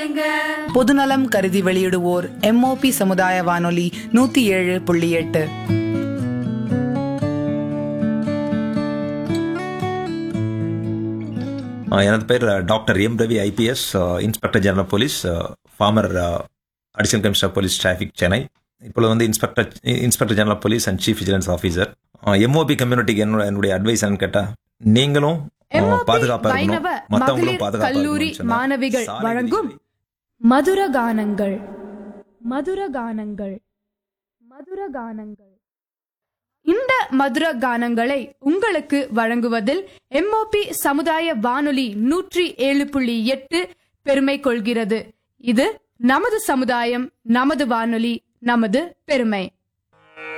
கேளுங்க பொதுநலம் கருதி வெளியிடுவோர் எம்ஓபி சமுதாய வானொலி நூத்தி ஏழு புள்ளி எட்டு ஆ, எனது பேர் doctor M Ravi IPS inspector general police former additional commissioner police traffic Chennai இப்பொழுது வந்து inspector inspector general police and chief vigilance officer MOP கம்யூனிட்டிக்கு என்னோட என்னுடைய அட்வைஸ் என்னன்னு கேட்டால் நீங்களும் ஆ, MOP பாதுகாப்பா வைணவ இருக்கணும் மற்றவங்களும் மகளிர் பாதுகாப்பா கல்லூரி இருக்கணும்னு சொன்னா மாணவிகள் சாலை வழங்கும் விதிகளை மதுர கானங்கள் மதுர கானங்கள் மதுர கானங்கள் இந்த மதுர கானங்களை உங்களுக்கு வழங்குவதில் எம்ஓபி சமுதாய வானொலி நூற்றி ஏழு புள்ளி எட்டு பெருமை கொள்கிறது இது நமது சமுதாயம் நமது வானொலி நமது பெருமை